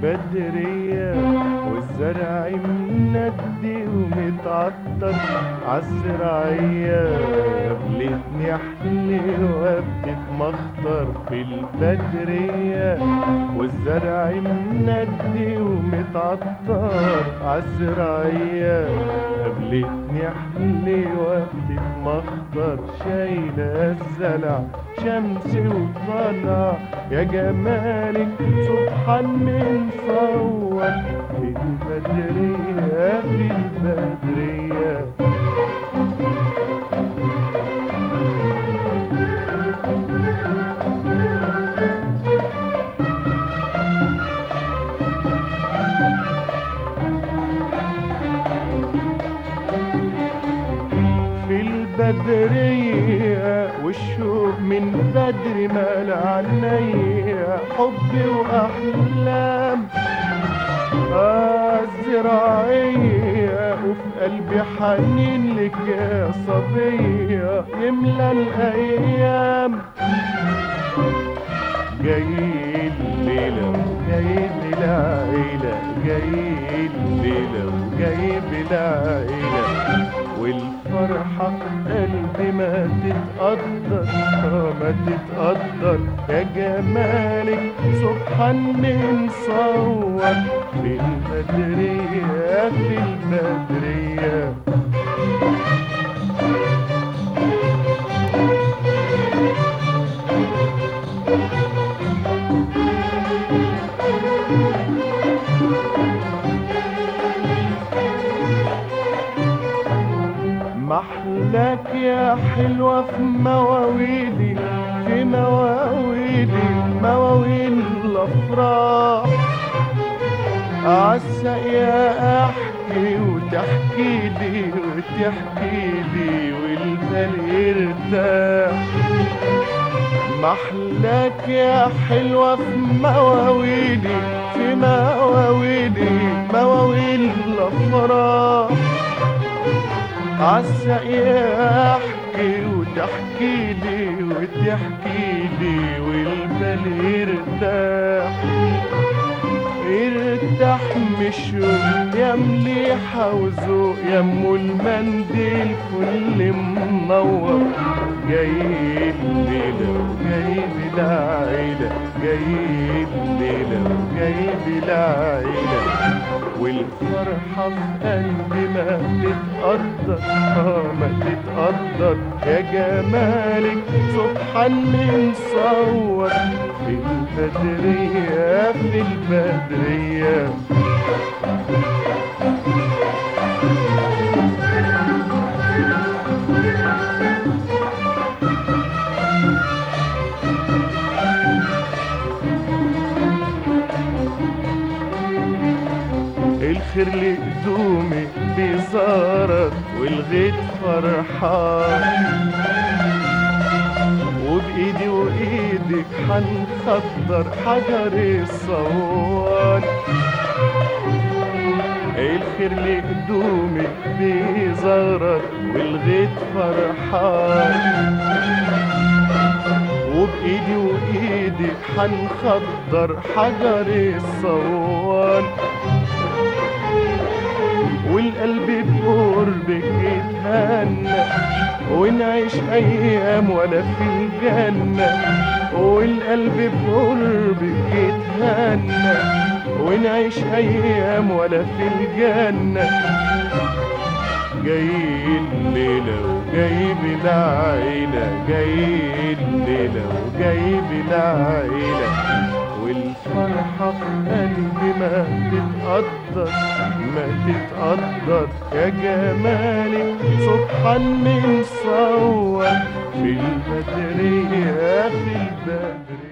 البدرية والزرع مندي ومتعطر عالزراعية قابلتني حلوة بتتمخطر في البدرية والزرع مندي ومتعطر عالزراعية قابلتني حلوة بتتمخطر شايلة الزلع شمس وطلع يا جمالك سبحان من صور في البدرية في البدرية في البدرية والشوق من بدري مال عينيا حب وأحلام آه الزراعية وفي قلبي حنين لك يا صبية يملى الأيام جاي الليلة وجايب العيلة جاي الليلة وجايب العيلة والفرحة قلبي ما تتقدر آه ما تتقدر يا جمالك سبحان من صور في البدرية في البدرية محلاك يا حلوة في مواويلي في مواويلي مواويل الأفراح عالسقيا أحكي وتحكي لي وتحكي لي والبال يرتاح محلاك يا حلوة في مواويلي في مواويلي مواويل الأفراح عالسقيا احكي وتحكي لي وتحكي لي والبال يرتاح يرتاح مشوق يا مليحة وذوق يا ام المنديل كل منور جاي الليلة وجايب العيلة جاي الليلة وجايب العيلة والفرحة في قلبي ما تتقدر اه ما تتقدر يا جمالك سبحان من صور في البدرية في البدرية الخير لقدومي بيزارك والغيت فرحان وبإيدي وإيدك حنخضر حجر الصوان الخير لقدومي بيزارك والغيت فرحان وبإيدي وإيدك حنخضر حجر الصوان والقلب بقربك يتهنى ونعيش ايام ولا في الجنة والقلب بقربك يتهنى ونعيش ايام ولا في الجنة جاي الليلة وجايب العيلة جاي الليلة وجايب العيلة والفرحة في قلبي ما تتقدر ما تتقدر يا جمالك سبحان من صور في البدرية في البدرية